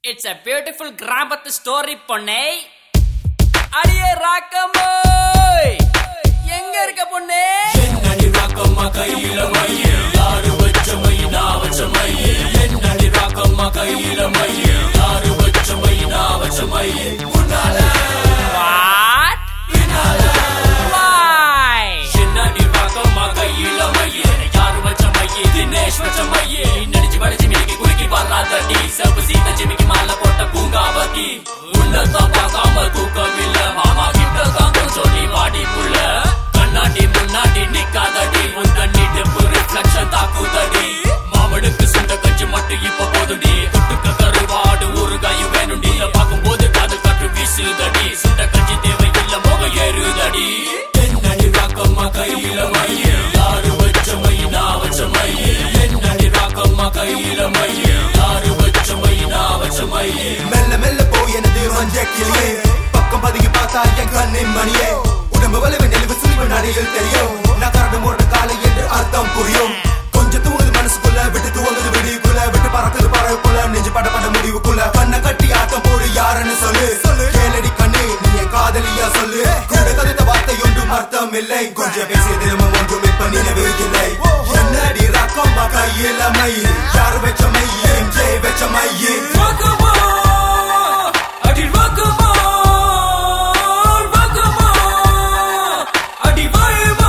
it's a beautiful கிராமத்து story பொண்ணே அடியே ராக்கம்மோய் எங்க இருக்க பொண்ணே என்னடி ராக்கம்மா கையில மைய யாரு வச்ச மை நான் வச்ச மை என்னடி ராக்கம்மா கையில மைய யாரு வச்ச மை நான் வச்ச மை உன்னால வாட் why என்னடி ராக்கம்மா கையில மைய யாரு வச்ச மை தினேஷ் வச்ச மை நடிச்சு வடிச்சு மினிக்கு குறுக்கி வராதடி சப்பு சீத்த ஜிமிக்கு மாலை போட்ட பூங்காவதி உன்னதான் பார்க்காம தூக்கமில்ல மாமா கிட்ட தான் கொஞ்சம் நீ வாடி புள்ள கண்ணாடி முன்னாடி நிக்காதடி உன் கண்ணி டெம்பு ரிஃப்ளெக்ஷன் தாக்குதடி மாமனுக்கு சுண்ட கஞ்சி மட்டும் இப்ப போதுடி தொட்டுக்க கருவாடு ஊறுகாயும் வேணும்டி இத பார்க்கும்போது காதல் காற்று வீசுதடி சுண்ட கஞ்சி தேவை இல்ல முக ஏறுதடி என்னடி ராக்கம்மா கையில மைய யாரு வச்ச மை நான் வச்ச மை என்னடி ராக்கம்மா கையில மைய யாரு வச்ச மை நான் வச்ச மை மெல்ல மெல்ல போய் எனது மஞ்ச கிளியே பக்கம் பதுங்கி பார்த்தா என் கண்ணின் மணியே உடம்பு வலிவு நெளிவு சுழிவு நடையில் தெரியும் நான் கரடு முரடு காலை என்று அர்த்தம் புரியும் கொஞ்சம் தூங்குது மனசுக்குள்ள விட்டு தூங்குது விடிக்குள்ள விட்டு பறக்குது பறவைக்குள்ள நெஞ்சு பட பட முடிவுக்குள்ள பண்ண கட்டி ஆட்டம் போடு யாருன்னு சொல்லு சொல்லு கேளடி கண்ணு நீ என் காதலியா சொல்லு கூட கதைத்த வார்த்தை ஒன்றும் அர்த்தம் இல்லை கொஞ்சம் பேசியதிலும் ஒன்றும் இப்ப நினைவு இல்லை என்னடி ரக்கம்மா கையில மை யாரு வச்ச மையே ஜெய் வச்ச மையே ராக்கம்மா அடி ராக்கம்மா ராக்கம்மா அடி வாயம்மா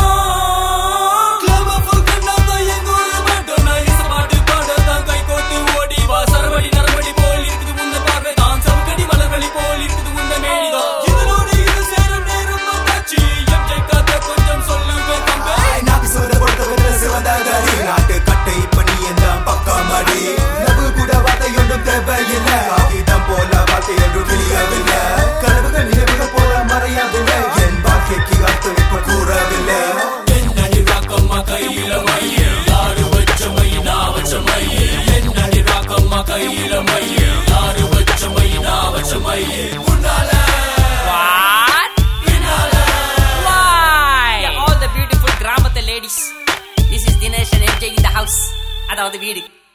கிளம்ப ஃபுல் கண்ணாத எங்க ஊரு மட்டும் நான் இசை பாட்டு பாடத்தான் கை கோத்து ஓடி வா சரவடி நரவடி போல் இருக்குது உந்த பார்வை தான் சவுக்கடி மலர்வழி போல் இருக்குது உந்த மேடிதான் இதனோடு இது சேரும் நேரம் வந்தாச்சு எம்ஜே கதை கொஞ்சம் சொல்லுவேன் தம்பே நாக்கு சோற கொடுத்தவர சிவந்தாதாரி நாட்டு கட்டை பண்ணி எந்த பக்கம் அடி நபு கூட வார்த்தை ஒன்றும் தேவையில்லை காகிதம் போல வார்த்தை ஒன்றும் கிளியவில்லை கனவுகள் நினைவுகள் போல மறையவில்லை என் வாழ்க்கைக்கு அர்த்தம் இப்ப கூறவில்லை என்னடி ராக்கம்மா கையில மைய யாரு வச்ச மை நான் வச்ச மை என்னடி ராக்கம்மா கையில மைய யாரு வச்ச மை நான் வச்ச மை உன்னால what பின்னால why all the beautiful கிராமத்து ladies this is Dinesh and MJ in the house அதாவது வீடு